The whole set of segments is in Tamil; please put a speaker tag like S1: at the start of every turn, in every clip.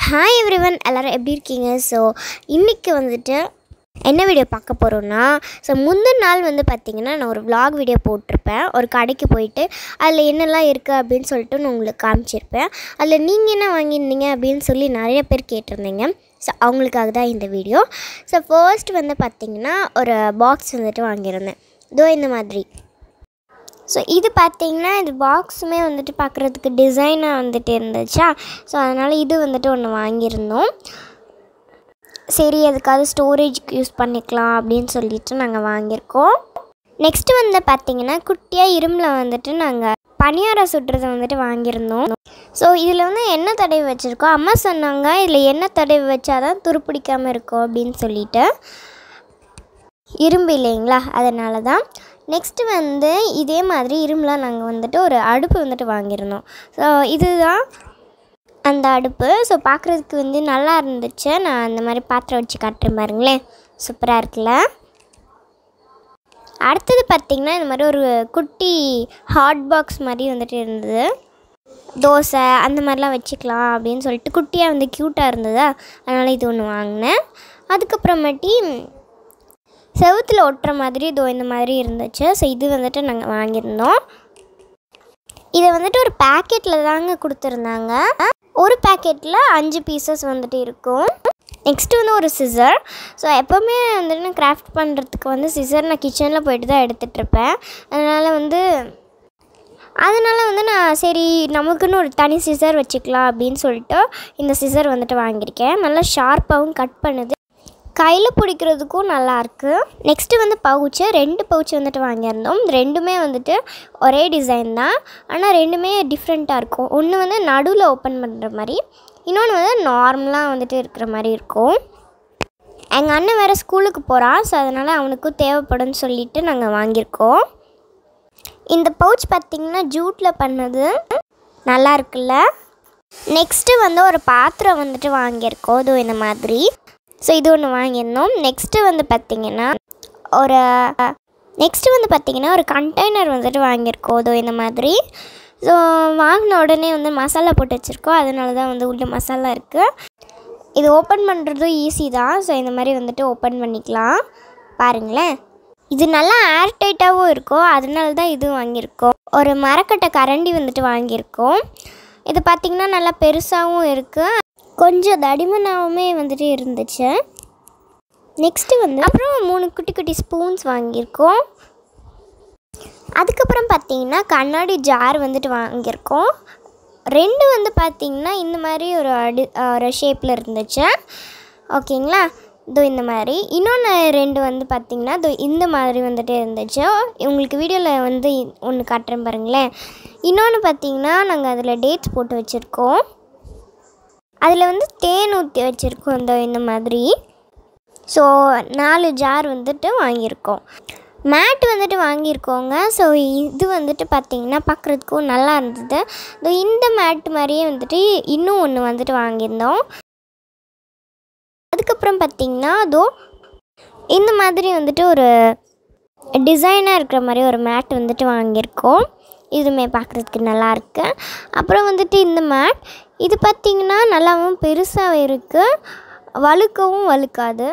S1: ஹாய் எவ்ரிவன் எல்லோரும் எப்படி இருக்கீங்க ஸோ இன்றைக்கி வந்துட்டு என்ன வீடியோ பார்க்க போகிறோன்னா ஸோ முந்தின நாள் வந்து பார்த்திங்கன்னா நான் ஒரு vlog வீடியோ போட்டிருப்பேன் ஒரு கடைக்கு போயிட்டு அதில் என்னெல்லாம் இருக்குது அப்படின்னு சொல்லிட்டு நான் உங்களுக்கு காமிச்சிருப்பேன் அதில் நீங்கள் என்ன வாங்கியிருந்தீங்க அப்படின்னு சொல்லி நிறைய பேர் கேட்டிருந்தீங்க ஸோ அவங்களுக்காக தான் இந்த வீடியோ ஸோ ஃபர்ஸ்ட் வந்து பார்த்திங்கன்னா ஒரு பாக்ஸ் வந்துட்டு வாங்கியிருந்தேன் இதோ இந்த மாதிரி ஸோ இது பார்த்தீங்கன்னா இது பாக்ஸுமே வந்துட்டு பார்க்குறதுக்கு டிசைனாக வந்துட்டு இருந்துச்சா ஸோ அதனால் இது வந்துட்டு ஒன்று வாங்கியிருந்தோம் சரி அதுக்காவது ஸ்டோரேஜ்க்கு யூஸ் பண்ணிக்கலாம் அப்படின்னு சொல்லிட்டு நாங்கள் வாங்கியிருக்கோம் நெக்ஸ்ட்டு வந்து பார்த்தீங்கன்னா குட்டியாக இரும்பில் வந்துட்டு நாங்கள் பனியாரம் சுடுறதை வந்துட்டு வாங்கியிருந்தோம் ஸோ இதில் வந்து எண்ணெய் தடவி வச்சுருக்கோம் அம்மா சொன்னாங்க இதில் எண்ணெய் தடவி வச்சாதான் துருப்பிடிக்காமல் இருக்கும் அப்படின்னு சொல்லிட்டு இரும்பு இல்லைங்களா அதனால தான் நெக்ஸ்ட்டு வந்து இதே மாதிரி இரும்புலாம் நாங்கள் வந்துட்டு ஒரு அடுப்பு வந்துட்டு வாங்கியிருந்தோம் ஸோ இதுதான் அந்த அடுப்பு ஸோ பார்க்குறதுக்கு வந்து நல்லா இருந்துச்சு நான் அந்த மாதிரி பாத்திரம் வச்சு காட்டுறேன் பாருங்களேன் சூப்பராக இருக்குல்ல அடுத்தது பார்த்திங்கன்னா இந்த மாதிரி ஒரு குட்டி ஹாட் பாக்ஸ் மாதிரி வந்துட்டு இருந்தது தோசை அந்த மாதிரிலாம் வச்சுக்கலாம் அப்படின்னு சொல்லிட்டு குட்டியாக வந்து க்யூட்டாக இருந்ததா அதனால் இது ஒன்று வாங்கினேன் அதுக்கப்புறமேட்டி செவுத்தில் ஒட்டுற மாதிரி இதோ இந்த மாதிரி இருந்துச்சு ஸோ இது வந்துட்டு நாங்கள் வாங்கியிருந்தோம் இதை வந்துட்டு ஒரு பேக்கெட்டில் தாங்க கொடுத்துருந்தாங்க ஒரு பேக்கெட்டில் அஞ்சு பீசஸ் வந்துட்டு இருக்கும் நெக்ஸ்ட்டு வந்து ஒரு சிசர் ஸோ எப்போவுமே வந்துட்டு நான் கிராஃப்ட் பண்ணுறதுக்கு வந்து சிசர் நான் கிச்சனில் போயிட்டு தான் எடுத்துகிட்ருப்பேன் அதனால் வந்து அதனால் வந்து நான் சரி நமக்குன்னு ஒரு தனி சிசர் வச்சுக்கலாம் அப்படின்னு சொல்லிட்டு இந்த சிசர் வந்துட்டு வாங்கியிருக்கேன் நல்லா ஷார்ப்பாகவும் கட் பண்ணுது கையில் பிடிக்கிறதுக்கும் நல்லாயிருக்கு நெக்ஸ்ட்டு வந்து பவுச்சு ரெண்டு பவுச் வந்துட்டு வாங்கியிருந்தோம் ரெண்டுமே வந்துட்டு ஒரே டிசைன் தான் ஆனால் ரெண்டுமே டிஃப்ரெண்ட்டாக இருக்கும் ஒன்று வந்து நடுவில் ஓப்பன் பண்ணுற மாதிரி இன்னொன்று வந்து நார்மலாக வந்துட்டு இருக்கிற மாதிரி இருக்கும் எங்கள் அண்ணன் வேறு ஸ்கூலுக்கு போகிறான் ஸோ அதனால் அவனுக்கும் தேவைப்படும்னு சொல்லிட்டு நாங்கள் வாங்கியிருக்கோம் இந்த பவுச் பார்த்திங்கன்னா ஜூட்டில் பண்ணது நல்லா இருக்குல்ல நெக்ஸ்ட்டு வந்து ஒரு பாத்திரம் வந்துட்டு வாங்கியிருக்கோம் இதுவும் இந்த மாதிரி ஸோ இது ஒன்று வாங்கியிருந்தோம் நெக்ஸ்ட்டு வந்து பார்த்திங்கன்னா ஒரு நெக்ஸ்ட்டு வந்து பார்த்திங்கன்னா ஒரு கண்டெய்னர் வந்துட்டு வாங்கியிருக்கோம் இதோ இந்த மாதிரி ஸோ வாங்கின உடனே வந்து மசாலா போட்டு வச்சுருக்கோம் அதனால தான் வந்து உள்ள மசாலா இருக்குது இது ஓப்பன் பண்ணுறதும் ஈஸி தான் ஸோ இந்த மாதிரி வந்துட்டு ஓப்பன் பண்ணிக்கலாம் பாருங்களேன் இது நல்லா ஏர்டைட்டாகவும் இருக்கும் அதனால தான் இது வாங்கியிருக்கோம் ஒரு மரக்கட்டை கரண்டி வந்துட்டு வாங்கியிருக்கோம் இது பார்த்திங்கன்னா நல்லா பெருசாகவும் இருக்குது கொஞ்சம் தடிமனாகவுமே வந்துட்டு இருந்துச்சு நெக்ஸ்ட்டு வந்து அப்புறம் மூணு குட்டி குட்டி ஸ்பூன்ஸ் வாங்கியிருக்கோம் அதுக்கப்புறம் பார்த்தீங்கன்னா கண்ணாடி ஜார் வந்துட்டு வாங்கியிருக்கோம் ரெண்டு வந்து பார்த்திங்கன்னா இந்த மாதிரி ஒரு அடி ஒரு ஷேப்பில் இருந்துச்சு ஓகேங்களா இதோ இந்த மாதிரி இன்னொன்று ரெண்டு வந்து பார்த்திங்கன்னா இதோ இந்த மாதிரி வந்துட்டு இருந்துச்சு உங்களுக்கு வீடியோவில் வந்து ஒன்று காட்டுறேன் பாருங்களேன் இன்னொன்று பார்த்திங்கன்னா நாங்கள் அதில் டேட்ஸ் போட்டு வச்சுருக்கோம் அதில் வந்து தேன் ஊற்றி வச்சுருக்கோம் இந்த இந்த மாதிரி ஸோ நாலு ஜார் வந்துட்டு வாங்கியிருக்கோம் மேட் வந்துட்டு வாங்கியிருக்கோங்க ஸோ இது வந்துட்டு பார்த்திங்கன்னா பார்க்குறதுக்கும் நல்லா இருந்தது இதோ இந்த மேட் மாதிரியே வந்துட்டு இன்னும் ஒன்று வந்துட்டு வாங்கியிருந்தோம் அதுக்கப்புறம் பார்த்திங்கன்னா அதோ இந்த மாதிரி வந்துட்டு ஒரு டிசைனாக இருக்கிற மாதிரி ஒரு மேட் வந்துட்டு வாங்கியிருக்கோம் இதுவுமே பார்க்குறதுக்கு நல்லாயிருக்கு அப்புறம் வந்துட்டு இந்த மேட் இது பார்த்திங்கன்னா நல்லாவும் பெருசாக இருக்குது வழுக்கவும் வழுக்காது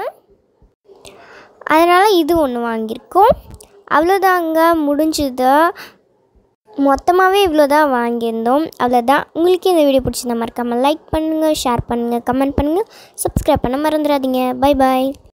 S1: அதனால் இது ஒன்று வாங்கியிருக்கோம் அவ்வளோதாங்க முடிஞ்சுது மொத்தமாகவே இவ்வளோ தான் வாங்கியிருந்தோம் அவ்வளோதான் உங்களுக்கு இந்த வீடியோ பிடிச்சிருந்தா மறக்காமல் லைக் பண்ணுங்கள் ஷேர் பண்ணுங்கள் கமெண்ட் பண்ணுங்கள் சப்ஸ்கிரைப் பண்ண மறந்துடாதீங்க பை பாய்